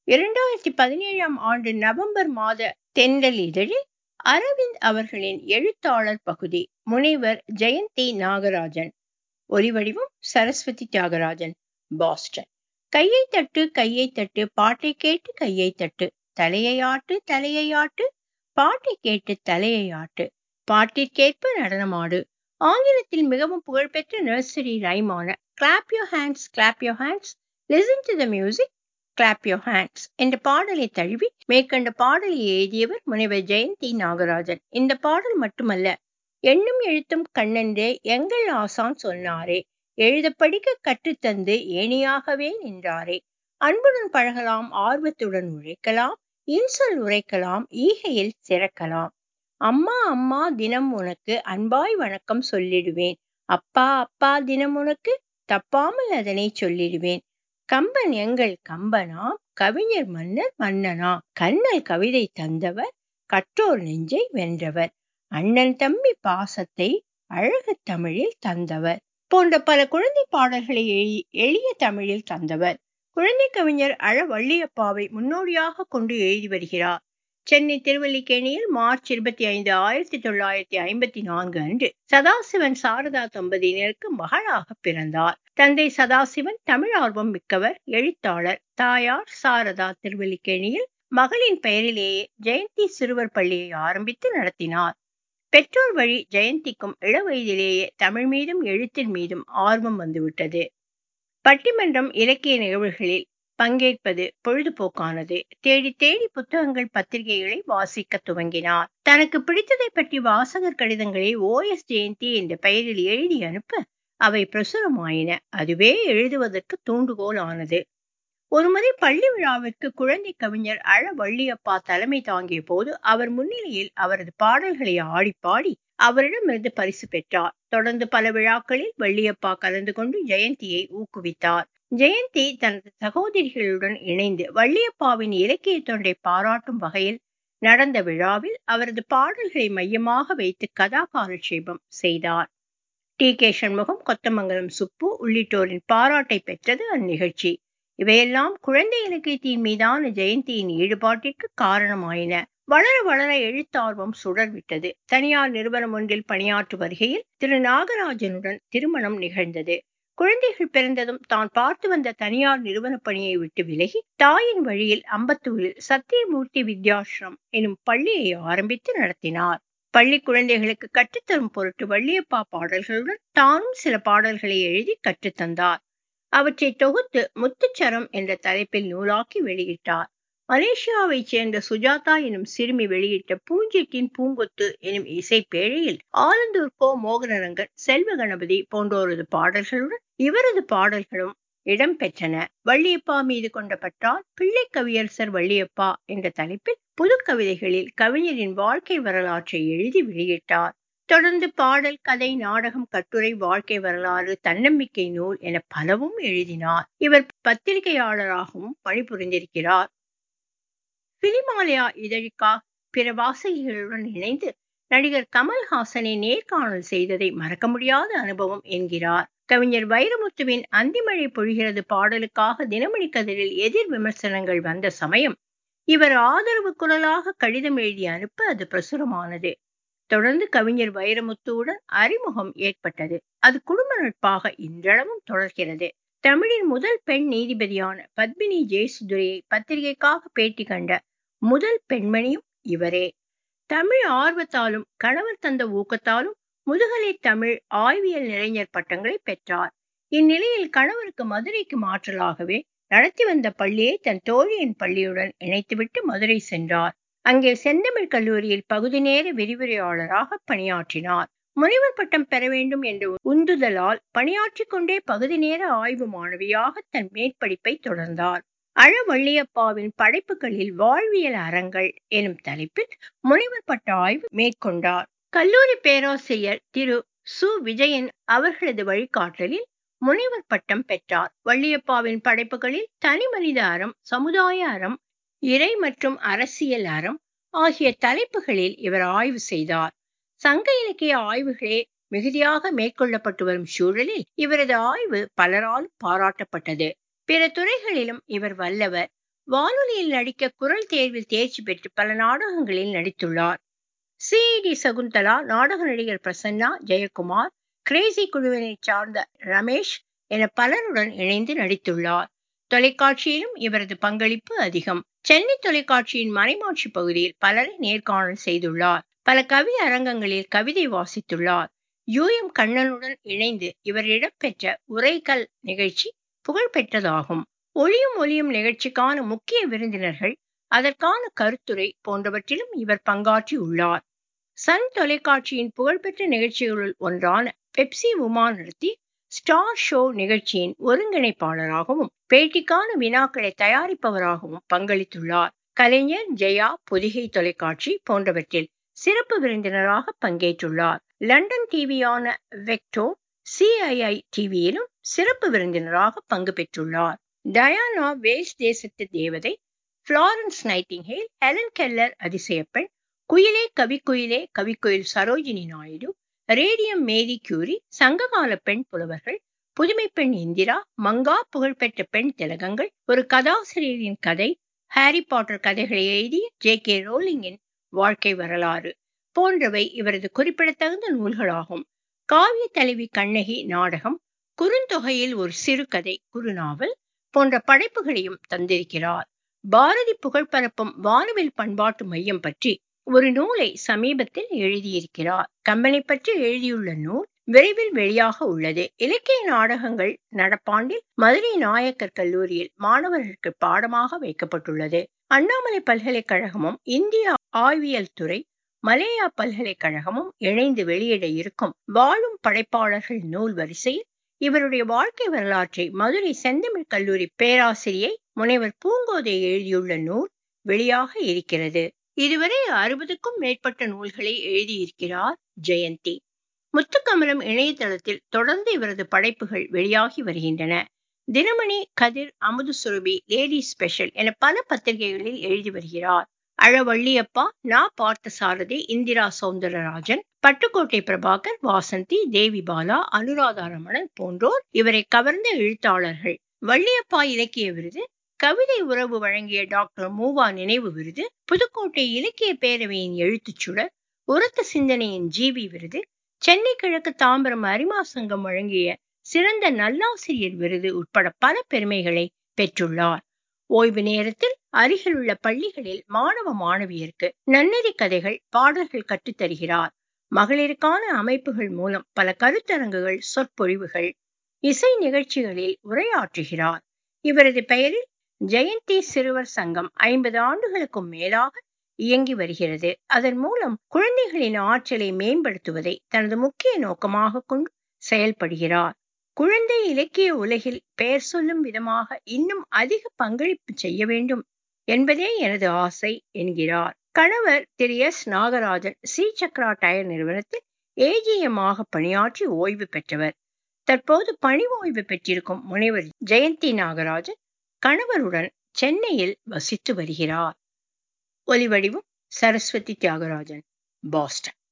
இரண்டாயிரத்தி பதினேழாம் ஆண்டு நவம்பர் மாத தென்றல் இதழில் அரவிந்த் அவர்களின் எழுத்தாளர் பகுதி முனைவர் ஜெயந்தி நாகராஜன் ஒலிவடிவம் சரஸ்வதி தியாகராஜன் பாஸ்டன் கையை தட்டு கையை தட்டு பாட்டை கேட்டு கையை தட்டு தலையை ஆட்டு தலையை ஆட்டு பாட்டை கேட்டு தலையை ஆட்டு பாட்டிற்கேற்ப நடனமாடு ஆங்கிலத்தில் மிகவும் புகழ்பெற்ற நர்சரி ரைமான clap your hands clap your hands listen to the music clap your hands என்ற பாடலை தழுவி மேற்கண்ட பாடலை எழுதியவர் முனைவர் ஜெயந்தி நாகராஜன் இந்த பாடல் மட்டுமல்ல எண்ணும் எழுத்தும் கண்ணென்றே எங்கள் ஆசான் சொன்னாரே எழுத படிக்க கற்றுத்தந்து ஏணியாகவே நின்றாரே அன்புடன் பழகலாம் ஆர்வத்துடன் உழைக்கலாம் இன்சொல் உரைக்கலாம் ஈகையில் சிறக்கலாம் அம்மா அம்மா தினம் உனக்கு அன்பாய் வணக்கம் சொல்லிடுவேன் அப்பா அப்பா தினம் உனக்கு தப்பாமல் அதனை சொல்லிடுவேன் கம்பன் எங்கள் கம்பனாம் கவிஞர் மன்னர் மன்னனா கண்ணல் கவிதை தந்தவர் கற்றோர் நெஞ்சை வென்றவர் அண்ணன் தம்பி பாசத்தை அழகு தமிழில் தந்தவர் போன்ற பல குழந்தை பாடல்களை எழுதி எளிய தமிழில் தந்தவர் குழந்தை கவிஞர் அழ வள்ளியப்பாவை முன்னோடியாக கொண்டு எழுதி வருகிறார் சென்னை திருவல்லிக்கேணியில் மார்ச் இருபத்தி ஐந்து ஆயிரத்தி தொள்ளாயிரத்தி ஐம்பத்தி நான்கு அன்று சதாசிவன் சாரதா தம்பதியினருக்கு மகளாக பிறந்தார் தந்தை சதாசிவன் தமிழ் ஆர்வம் மிக்கவர் எழுத்தாளர் தாயார் சாரதா திருவல்லிக்கேணியில் மகளின் பெயரிலேயே ஜெயந்தி சிறுவர் பள்ளியை ஆரம்பித்து நடத்தினார் பெற்றோர் வழி ஜெயந்திக்கும் இளவயதிலேயே தமிழ் மீதும் எழுத்தின் மீதும் ஆர்வம் வந்துவிட்டது பட்டிமன்றம் இலக்கிய நிகழ்வுகளில் பங்கேற்பது பொழுதுபோக்கானது தேடி தேடி புத்தகங்கள் பத்திரிகைகளை வாசிக்க துவங்கினார் தனக்கு பிடித்ததை பற்றி வாசகர் கடிதங்களை ஓ எஸ் ஜெயந்தி என்ற பெயரில் எழுதி அனுப்ப அவை பிரசுரமாயின அதுவே எழுதுவதற்கு தூண்டுகோல் ஆனது ஒருமுறை பள்ளி விழாவிற்கு குழந்தை கவிஞர் அழ வள்ளியப்பா தலைமை தாங்கிய போது அவர் முன்னிலையில் அவரது பாடல்களை ஆடி பாடி அவரிடமிருந்து பரிசு பெற்றார் தொடர்ந்து பல விழாக்களில் வள்ளியப்பா கலந்து கொண்டு ஜெயந்தியை ஊக்குவித்தார் ஜெயந்தி தனது சகோதரிகளுடன் இணைந்து வள்ளியப்பாவின் இலக்கிய தொண்டை பாராட்டும் வகையில் நடந்த விழாவில் அவரது பாடல்களை மையமாக வைத்து கதா காலட்சேபம் செய்தார் டி கே சண்முகம் கொத்தமங்கலம் சுப்பு உள்ளிட்டோரின் பாராட்டை பெற்றது அந்நிகழ்ச்சி இவையெல்லாம் குழந்தை இலக்கியத்தின் மீதான ஜெயந்தியின் ஈடுபாட்டிற்கு காரணமாயின வளர வளர எழுத்தார்வம் சுடர்விட்டது தனியார் நிறுவனம் ஒன்றில் பணியாற்று வருகையில் திரு நாகராஜனுடன் திருமணம் நிகழ்ந்தது குழந்தைகள் பிறந்ததும் தான் பார்த்து வந்த தனியார் நிறுவன பணியை விட்டு விலகி தாயின் வழியில் அம்பத்தூரில் சத்தியமூர்த்தி வித்யாசிரம் எனும் பள்ளியை ஆரம்பித்து நடத்தினார் பள்ளி குழந்தைகளுக்கு கற்றுத்தரும் பொருட்டு வள்ளியப்பா பாடல்களுடன் தானும் சில பாடல்களை எழுதி கற்றுத்தந்தார் அவற்றை தொகுத்து முத்துச்சரம் என்ற தலைப்பில் நூலாக்கி வெளியிட்டார் மலேசியாவைச் சேர்ந்த சுஜாதா எனும் சிறுமி வெளியிட்ட பூஞ்சிட்டின் பூங்கொத்து எனும் இசை பேழையில் ஆலந்தூர் கோ மோகனரங்கன் செல்வ கணபதி போன்றோரது பாடல்களுடன் இவரது பாடல்களும் இடம்பெற்றன வள்ளியப்பா மீது கொண்ட பற்றால் பிள்ளை கவியரசர் வள்ளியப்பா என்ற தலைப்பில் புது கவிதைகளில் கவிஞரின் வாழ்க்கை வரலாற்றை எழுதி வெளியிட்டார் தொடர்ந்து பாடல் கதை நாடகம் கட்டுரை வாழ்க்கை வரலாறு தன்னம்பிக்கை நூல் என பலவும் எழுதினார் இவர் பத்திரிகையாளராகவும் பணிபுரிந்திருக்கிறார் பிலிமாலயா இதழுக்காக பிற வாசகிகளுடன் இணைந்து நடிகர் கமல்ஹாசனை நேர்காணல் செய்ததை மறக்க முடியாத அனுபவம் என்கிறார் கவிஞர் வைரமுத்துவின் அந்திமழை பொழிகிறது பாடலுக்காக தினமணி கதிரில் எதிர் விமர்சனங்கள் வந்த சமயம் இவர் ஆதரவு குரலாக கடிதம் எழுதி அனுப்ப அது பிரசுரமானது தொடர்ந்து கவிஞர் வைரமுத்துவுடன் அறிமுகம் ஏற்பட்டது அது குடும்ப நட்பாக இன்றளவும் தொடர்கிறது தமிழின் முதல் பெண் நீதிபதியான பத்மினி ஜெயசுதுரையை பத்திரிகைக்காக பேட்டி கண்ட முதல் பெண்மணியும் இவரே தமிழ் ஆர்வத்தாலும் கணவர் தந்த ஊக்கத்தாலும் முதுகலை தமிழ் ஆய்வியல் நிறைஞர் பட்டங்களை பெற்றார் இந்நிலையில் கணவருக்கு மதுரைக்கு மாற்றலாகவே நடத்தி வந்த பள்ளியை தன் தோழியின் பள்ளியுடன் இணைத்துவிட்டு மதுரை சென்றார் அங்கே செந்தமிழ் கல்லூரியில் பகுதி நேர விரிவுரையாளராக பணியாற்றினார் முனைவர் பட்டம் பெற வேண்டும் என்ற உந்துதலால் பணியாற்றிக் கொண்டே பகுதி நேர ஆய்வு மாணவியாக தன் மேற்படிப்பை தொடர்ந்தார் அழவள்ளியப்பாவின் படைப்புகளில் வாழ்வியல் அறங்கள் எனும் தலைப்பில் முனைவர் பட்ட ஆய்வு மேற்கொண்டார் கல்லூரி பேராசிரியர் திரு சு விஜயன் அவர்களது வழிகாட்டலில் முனைவர் பட்டம் பெற்றார் வள்ளியப்பாவின் படைப்புகளில் தனி மனித அறம் சமுதாய அறம் இறை மற்றும் அரசியல் அறம் ஆகிய தலைப்புகளில் இவர் ஆய்வு செய்தார் சங்க இலக்கிய ஆய்வுகளே மிகுதியாக மேற்கொள்ளப்பட்டு வரும் சூழலில் இவரது ஆய்வு பலராலும் பாராட்டப்பட்டது பிற துறைகளிலும் இவர் வல்லவர் வானொலியில் நடிக்க குரல் தேர்வில் தேர்ச்சி பெற்று பல நாடகங்களில் நடித்துள்ளார் சிஐடி சகுந்தலா நாடக நடிகர் பிரசன்னா ஜெயக்குமார் கிரேசி குழுவினை சார்ந்த ரமேஷ் என பலருடன் இணைந்து நடித்துள்ளார் தொலைக்காட்சியிலும் இவரது பங்களிப்பு அதிகம் சென்னை தொலைக்காட்சியின் மறைமாட்சி பகுதியில் பலரை நேர்காணல் செய்துள்ளார் பல கவி அரங்கங்களில் கவிதை வாசித்துள்ளார் யூ எம் கண்ணனுடன் இணைந்து இவர் இடம்பெற்ற உரைகல் நிகழ்ச்சி புகழ்பெற்றதாகும் ஒளியும் ஒளியும் நிகழ்ச்சிக்கான முக்கிய விருந்தினர்கள் அதற்கான கருத்துரை போன்றவற்றிலும் இவர் பங்காற்றி உள்ளார் சன் தொலைக்காட்சியின் புகழ்பெற்ற நிகழ்ச்சிகளுள் ஒன்றான பெப்சி உமா நடத்தி ஸ்டார் ஷோ நிகழ்ச்சியின் ஒருங்கிணைப்பாளராகவும் பேட்டிக்கான வினாக்களை தயாரிப்பவராகவும் பங்களித்துள்ளார் கலைஞர் ஜெயா பொதிகை தொலைக்காட்சி போன்றவற்றில் சிறப்பு விருந்தினராக பங்கேற்றுள்ளார் லண்டன் டிவியான வெக்டோ சிஐஐ டிவியிலும் சிறப்பு விருந்தினராக பங்கு பெற்றுள்ளார் டயானா வேல்ஸ் தேசத்து தேவதை பிளாரன்ஸ் நைட்டிங்கேல் ஹெலன் கெல்லர் அதிசயப்பெண் குயிலே கவிக்குயிலே கவிக்குயில் Sarojini Naidu radium Marie Curie சங்ககால பெண் புலவர்கள் புதுமை பெண் இந்திரா மங்கா புகழ்பெற்ற பெண் திலகங்கள் ஒரு கதாசிரியரின் கதை ஹாரி பாட்டர் கதைகளை எழுதிய ஜே கே ரோலிங்கின் வாழ்க்கை வரலாறு போன்றவை இவரது குறிப்பிடத்தகுந்த நூல்களாகும் காவிய தலைவி கண்ணகி நாடகம் குறுந்தொகையில் ஒரு சிறுகதை குறுநாவல் போன்ற படைப்புகளையும் தந்திருக்கிறார் பாரதி புகழ்பரப்பும் வானவில் பண்பாட்டு மையம் பற்றி ஒரு நூலை சமீபத்தில் எழுதியிருக்கிறார் கம்பனை பற்றி எழுதியுள்ள நூல் விரைவில் வெளியாக உள்ளது இலக்கிய நாடகங்கள் நடப்பாண்டில் மதுரை நாயக்கர் கல்லூரியில் மாணவர்களுக்கு பாடமாக வைக்கப்பட்டுள்ளது அண்ணாமலை பல்கலைக்கழகமும் இந்திய ஆய்வியல் துறை மலேயா பல்கலைக்கழகமும் இணைந்து வெளியிட இருக்கும் வாழும் படைப்பாளர்கள் நூல் வரிசையில் இவருடைய வாழ்க்கை வரலாற்றை மதுரை செந்தமிழ் கல்லூரி பேராசிரியை முனைவர் பூங்கோதை எழுதியுள்ள நூல் வெளியாக இருக்கிறது இதுவரை அறுபதுக்கும் மேற்பட்ட நூல்களை எழுதியிருக்கிறார் ஜெயந்தி முத்துக்கமலம் இணையதளத்தில் தொடர்ந்து இவரது படைப்புகள் வெளியாகி வருகின்றன தினமணி கதிர் அமுது சுரபி லேடி ஸ்பெஷல் என பல பத்திரிகைகளில் எழுதி வருகிறார் அழவள்ளியப்பா நா பார்த்த சாரதி இந்திரா சௌந்தரராஜன் பட்டுக்கோட்டை பிரபாகர் வாசந்தி தேவி பாலா அனுராதா ரமணன் போன்றோர் இவரை கவர்ந்த எழுத்தாளர்கள் வள்ளியப்பா இலக்கிய விருது கவிதை உறவு வழங்கிய டாக்டர் மூவா நினைவு விருது புதுக்கோட்டை இலக்கிய பேரவையின் எழுத்துச்சுடர் உரத்த சிந்தனையின் ஜிவி விருது சென்னை கிழக்கு தாம்பரம் அரிமா சங்கம் வழங்கிய சிறந்த நல்லாசிரியர் விருது உட்பட பல பெருமைகளை பெற்றுள்ளார் ஓய்வு நேரத்தில் அருகிலுள்ள பள்ளிகளில் மாணவ மாணவியருக்கு நன்னெறி கதைகள் பாடல்கள் கற்றுத்தருகிறார் மகளிருக்கான அமைப்புகள் மூலம் பல கருத்தரங்குகள் சொற்பொழிவுகள் இசை நிகழ்ச்சிகளில் உரையாற்றுகிறார் இவரது பெயரில் ஜெயந்தி சிறுவர் சங்கம் ஐம்பது ஆண்டுகளுக்கும் மேலாக இயங்கி வருகிறது அதன் மூலம் குழந்தைகளின் ஆற்றலை மேம்படுத்துவதை தனது முக்கிய நோக்கமாக கொண்டு செயல்படுகிறார் குழந்தை இலக்கிய உலகில் பெயர் சொல்லும் விதமாக இன்னும் அதிக பங்களிப்பு செய்ய வேண்டும் என்பதே எனது ஆசை என்கிறார் கணவர் Thiru S Nagarajan C Chakra tyre நிறுவனத்தில் ஏஜிஎம் ஆக பணியாற்றி ஓய்வு பெற்றவர் தற்போது பணி ஓய்வு பெற்றிருக்கும் முனைவர் ஜெயந்தி நாகராஜன் கணவருடன் சென்னையில் வசித்து வருகிறார் ஒலிவடிவும் சரஸ்வதி தியாகராஜன் பாஸ்டன்